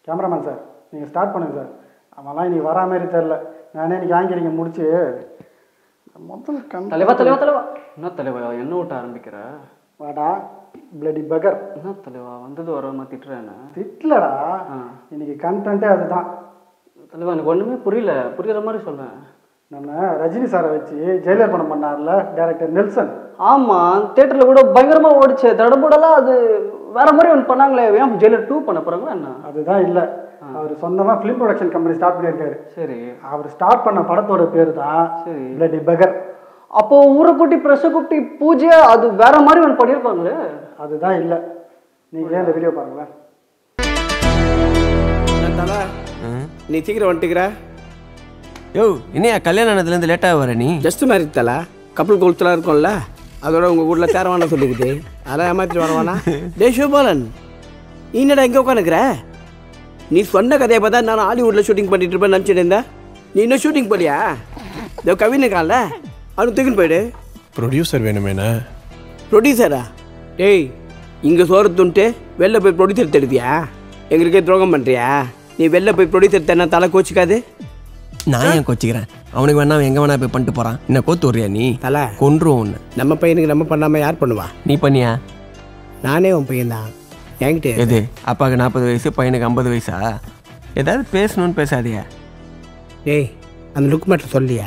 Cameraman sir நீங்கள் start பண்ணுங்க sir அவன்லாம் இன்னைக்கு வரா மாதிரி தெரில நானே இன்னைக்கு ஆங்கிலிங்க முடிச்சு முதல் கண் தலைவா தலைவா தலைவா என்ன தலைவா என்ன விட்ட ஆரம்பிக்கிற வாடா பிளடி பகர் என்ன தலைவா வந்தது வராம திட்டுறேன்னு திட்டலடா ஆ. இன்னைக்கு கண்டென்ட்டே அதுதான் தலைவா எனக்கு ஒண்ணுமே புரியல புரியுற மாதிரி சொல்றேன் நம்ம ரஜினி சாரை வச்சு ஜெயிலர் படம் பண்ணார்ல டேரக்டர் நெல்சன் ஆமா தியேட்டர்ல கூட பயங்கரமா ஓடிச்சு தடபுடலாம் அது வேற மாதிரி ஒன்று பண்ணாங்களே ஏன் ஜெயிலர் டூ பண்ண போறாங்களா என்ன அதுதான் இல்லை அவர் சொந்தமாக ஃபிலிம் ப்ரொடக்ஷன் கம்பெனி ஸ்டார்ட் பண்ணியிருக்காரு சரி அவர் ஸ்டார்ட் பண்ண படத்தோட பேர் தான் சரி பிளடி பகர் அப்போ ஊரை கூட்டி ப்ரெஸ்ஸை கூட்டி பூஜை அது வேற மாதிரி ஒன்று பண்ணியிருப்பாங்களே அதுதான் இல்லை நீங்களே அந்த வீடியோ பாருங்களேன் என்ன தல நீ சீக்கிரம் வந்துட்டுக்கிற யோ என்னையா கல்யாணம் ஆனதுலேருந்து லேட்டாக வர நீ ஜஸ்ட் மேரேஜ் தல கப்பல் கோல்ஸ்லாம் இருக்கும்ல அதோட உங்கள் வீட்டில் தேரவான சொல்லிக்குது அதெல்லாம் ஏமாத்திட்டு வரவானா டே சிவபாலன் நீ என்னடா எங்கே உட்காந்துக்கிற நீ சொன்ன கதையை பார்த்தா நான் ஹாலிவுட்டில் ஷூட்டிங் பண்ணிட்டு இருப்பேன் நினச்சிட்டு இருந்தேன் நீ இன்னும் ஷூட்டிங் போலியா இதோ கவின் இருக்கான்ல அவனு தூக்கின்னு போயிடு ப்ரொடியூசர் வேணுமேண்ணே ப்ரொடியூசரா டேய் இங்கே சோறு துண்ட்டு வெளில போய் ப்ரொடியூசர் தேடுவியா எங்களுக்கே துரோகம் பண்ணுறியா நீ வெளில போய் ப்ரொடியூசர் தேடினா தலை கோச்சிக்காது நான் ஏன் கொச்சிக்கிறேன் அவனுக்கு வேணா அவன் எங்கே வேணா போய் பண்ணிட்டு போகிறான் என்ன கோத்து வர்றியா நீ தலை கொன்றும் உன்னை நம்ம பையனுக்கு நம்ம பண்ணாமல் யார் பண்ணுவா நீ பண்ணியா நானே உன் பையன்தான் என்கிட்ட இரு. எது அப்பாவுக்கு நாற்பது வயசு பையனுக்கு ஐம்பது வயசா ஏதாவது பேசணும்னு பேசாதியா டேய் அந்த லுக் மட்டும் சொல்லியா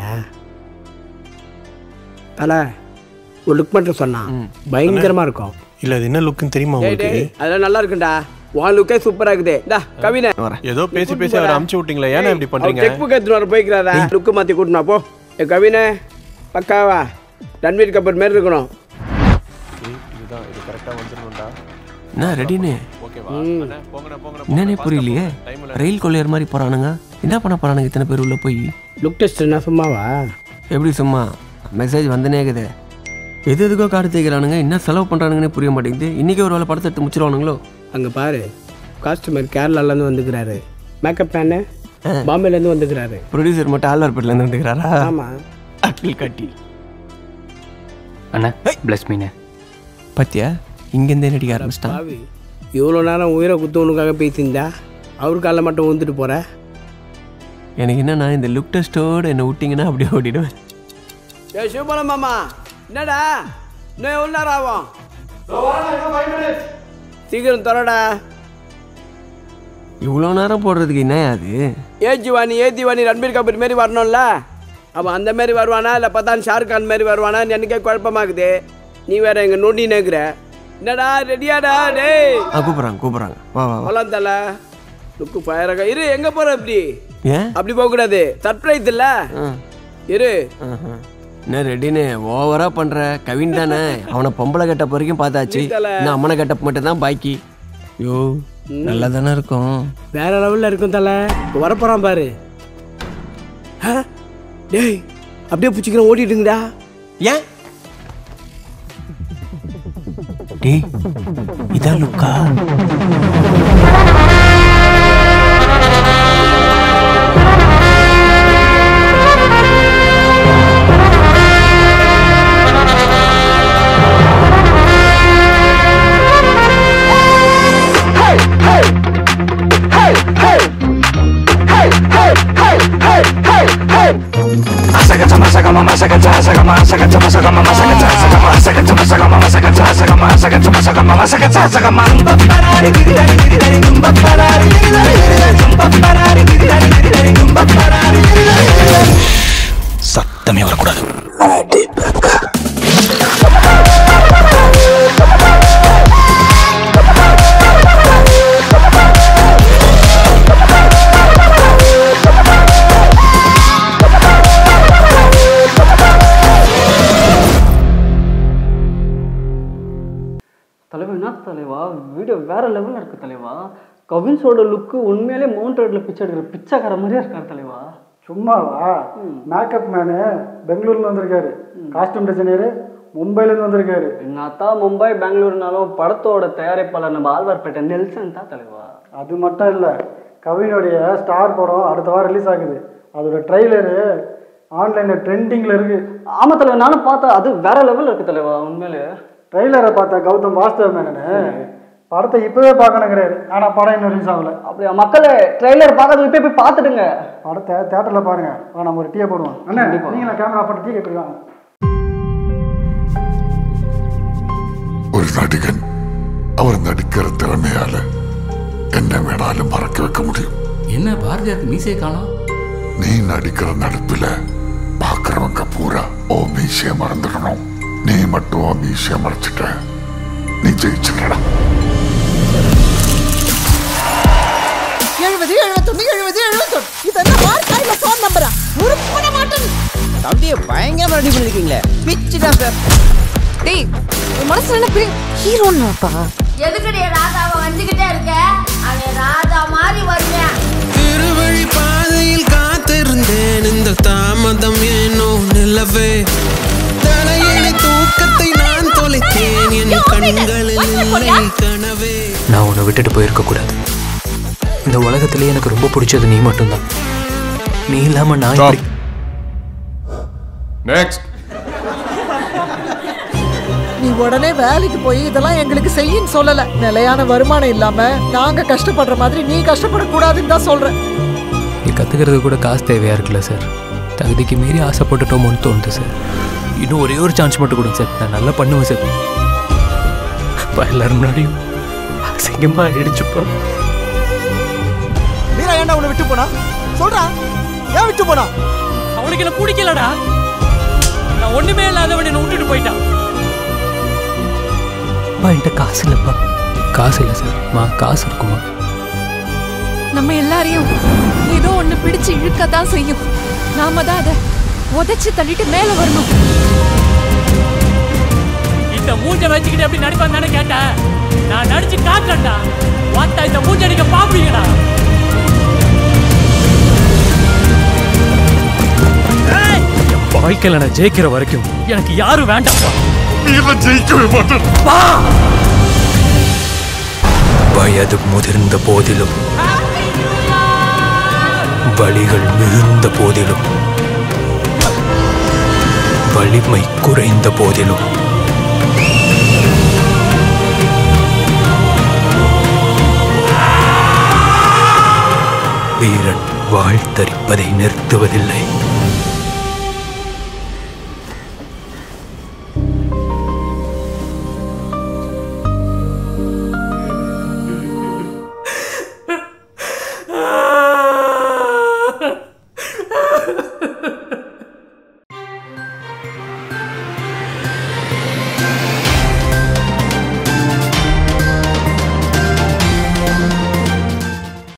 தலை ஒரு லுக் மட்டும் சொன்னான் பயங்கரமா இருக்கும் இல்லை அது என்ன லுக்குன்னு தெரியுமா டேய் உங்களுக்கு டேய் அதெல்லாம் நல்லா இருக்கும்டா உன் லுக்கே சூப்பரா இருக்குது டா கவினை ஏதோ பேசி பேசி அவரை அமுச்சு விட்டீங்களா ஏன்னா இப்படி பண்றீங்க செக் புக் எடுத்துட்டு வர போய்க்கிறாரா லுக்கு மாத்தி கூட்டினா போ ஏ கவினை பக்காவா ரன்வீர் கபூர் மாரி இருக்கணும் ஏய், இதுதான் இது கரெக்டாக வந்துடணும்டா என்ன ரெடின்னு ஓகேவா அண்ணே, போங்கண்ணே போங்கண்ணே என்னன்னே புரியலையே ரயில் கொள்ளையர் மாதிரி போகிறானுங்க என்ன பண்ண போகிறானுங்க இத்தனை பேர் உள்ள போய் லுக் டெஸ்ட் என்ன சும்மாவா எப்படி சும்மா மெசேஜ் வந்தனே இருக்குது எது எதுக்கோ காடு தேய்க்கிறானுங்க என்ன செலவு பண்ணுறானுங்கன்னே புரிய மாட்டேங்குது இன்றைக்கி ஒரு வேலை படத்தை எடுத்து முடிச்சிருவானுங்களோ அங்க பாரு காஸ்டியூமர் கேரளாலேருந்து வந்துக்கிறாரு மேக்கப் மேனு பாம்பேலேருந்து வந்துக்கிறாரு ப்ரொடியூசர் மட்டும் ஆழ்வார்பேட்டில் வந்துக்கிறாரா ஆமா அக்கில் காட்டி அண்ணா பிளஸ் மீனு பத்தியா இங்கேருந்தே நடிக்க ஆரம்பிச்சிட்டான் பாவி இவ்வளோ நேரம் உயிரை குத்தவனுக்காக பேசியிருந்தா அவர் காலில் மட்டும் வந்துட்டு போற எனக்கு என்னன்னா இந்த லுக் டெஸ்ட்டோடு என்னை விட்டிங்கன்னா அப்படியே ஓடிடுவேன் ஏ சிவபாலம் மாமா என்னடா இன்னும் எவ்வளோ நேரம் ஆகும் சீக்கிரம் தரடா இவ்வளோ நேரம் போடுறதுக்கு என்ன அது ஏ ஜிவானி ஏ திவானி ரன்பீர் கபூர் மாரி வரணும்ல அவன் அந்த மாரி வருவானா இல்லை பத்தான் ஷாருக் கான் மாரி வருவானா எனக்கே குழப்பமாக்குது நீ வேற எங்க நோண்டி நேக்குற என்னடா ரெடியாடா டேய் ஆ கூப்பிட்றாங்க கூப்பிட்றாங்க வா வா வா போலாம் தல லுக்கு ஃபயராக இரு எங்க போற அப்படி ஏன் அப்படி போக கூடாது சர்ப்ரைஸ் இல்ல ஆ இரு ஆஹா. என்ன ரெடின்னு ஓவரா பண்ற கவின் தானே அவனை பொம்பளை கட்டப் வரைக்கும் பார்த்தாச்சு இன்னும் அம்மனை கட்டப் மட்டும் தான் பாக்கி யோ நல்லா தானே இருக்கும் வேற லெவல்ல இருக்கும் தல இப்போ வரப்போறான் பாரு ஆ? டேய் அப்படியே பிடிச்சிக்கிறேன் ஓடிட்டுங்கடா ஏன் டேய் இதான் லுக்கா சத்தமே வரக்கூடாது தலைவா என்ன தலைவா வீடியோ வேற லெவலில் இருக்கு தலைவா கவின்ஸோட லுக்கு உண்மையிலே மவுண்ட் ரோட்ல பிச்சை எடுக்கிற பிச்சைக்கார மாதிரியே இருக்கார் தலைவா சும்மாவா மேக்கப் மேனு பெங்களூர்ல வந்திருக்காரு காஸ்டியூம் டிசைனரு மும்பைலேருந்து வந்திருக்காரு என்னத்தான் மும்பை பெங்களூர்னாலும் படத்தோட தயாரிப்பாளர் நம்ம ஆழ்வார்பேட்டை நெல்சன் தான் தலைவா அது மட்டும் இல்லை கவினுடைய ஸ்டார் படம் அடுத்த வாரம் ரிலீஸ் ஆகுது அதோட ட்ரெய்லரு ஆன்லைனில் ட்ரெண்டிங்கில் இருக்கு ஆமா தலைவா நானும் பார்த்தேன் அது வேற லெவலில் இருக்கு தலைவா உண்மையிலே ட்ரெய்லரை பார்த்த கௌதம் வாஸ்தவ மேனனு படத்தை இப்போவே பார்க்கணுங்கிறாரு ஆனால் படம் இன்னும் ரிலீஸ் ஆகல அப்படியா மக்களே ட்ரெய்லர் பார்க்கறது இப்போ போய் பார்த்துடுங்க படத்தை தேட்டரில் பாருங்க வா நம்ம ஒரு டீயை போடுவோம் அண்ணா நீங்களா கேமரா போட்டு டீ எப்படி வாங்க ഒരു നടികൻ അവർ നടിக்கிற திறமையால എന്നെ വേണാലും മറക്കി വെക്ക முடியும் என்ன பாரதியாருக்கு மீசையை காணோம் நீ நடிக்கிற நடிப்புல பாக்குறவங்க பூரா ஓ மீசைய மறந்துடணும் நீ மட்டும் ஓ மீசைய மறைச்சிட்ட நீ ஜெயிச்சுடா எழுபது எழுபத்தொன்னு எழுபது எழுபத்தொன்னு இதெல்லாம் மார்க்கா இல்ல ஃபோன் நம்பரா உருப்பட மாட்டேன் தம்பியை பயங்கரமா ரெடி பண்ணிருக்கீங்களே பிச்சுடா சார் டேய் உன் மனசுல என்ன பெரிய ஹீரோன்னாப்பா எதுக்கடி ராதாவை வந்துகிட்டே இருக்க அவன் ராதா மாதிரி வருவேன் திருவழி பாதையில் காத்திருந்தேன் இந்த தாமதம் ஏனோ நிலவே தலையணி தூக்கத்தை நான் தொலைத்தேன் என் கண்களில் இல்லை கனவே நான் உன்னை விட்டுட்டு போயிருக்க கூடாது இந்த உலகத்திலே எனக்கு ரொம்ப பிடிச்சது நீ மட்டும்தான் நீ இல்லாம நான் எப்படி நெக்ஸ்ட் நீ உடனே வேலைக்கு போய் இதெல்லாம் எங்களுக்கு செய்யின்னு சொல்லல நிலையான வருமானம் இல்லாம நாங்க கஷ்டப்படுற மாதிரி நீ கஷ்டப்படக்கூடாதுன்னு தான் சொல்றேன் நீ கத்துக்கிறது கூட காசு தேவையா இருக்குல்ல சார் தகுதிக்கு மீறி ஆசைப்பட்டுட்டோமோன்னு தோணுது சார் இன்னும் ஒரே ஒரு சான்ஸ் மட்டும் கொடுங்க சார் நான் நல்லா பண்ணுவேன் சார் அப்பா எல்லாரும் முன்னாடியும் அசிங்கமா ஆயிடுச்சுப்பா மீரா ஏன்டா உன்னை விட்டு போனா சொல்றா ஏன் விட்டு போனா அவனுக்கு என்ன பிடிக்கலடா நான் ஒண்ணுமே இல்லாதவன் என்ன விட்டுட்டு போயிட்டான் அப்பா என்கிட்ட காசு இல்லைப்பா காசு இல்லை சார் மா காசு இருக்குமா நம்ம எல்லாரையும் ஏதோ ஒண்ணு பிடிச்சு இழுக்கத்தான் செய்யும் நாம தான் அதை உதைச்சு தள்ளிட்டு மேல வரணும் இந்த மூஞ்ச வச்சுக்கிட்டு எப்படி நடிப்பான்னு தானே கேட்டேன் நான் நடிச்சு காட்டுறேன்டா வாத்தா இந்த மூஞ்ச நீங்க பாப்பீங்கடா ஏய்! என் வாழ்க்கையில நான் ஜெயிக்கிற வரைக்கும் எனக்கு யாரும் வேண்டாம்ப்பா நீ எல்லாம் ஜெயிக்கவே மாட்டேன் வா வயது முதிர்ந்த போதிலும் வழிகள் மிகுந்த போதிலும் வலிமை குறைந்த போதிலும் வீரன் வாழ்த்தரிப்பதை நிறுத்துவதில்லை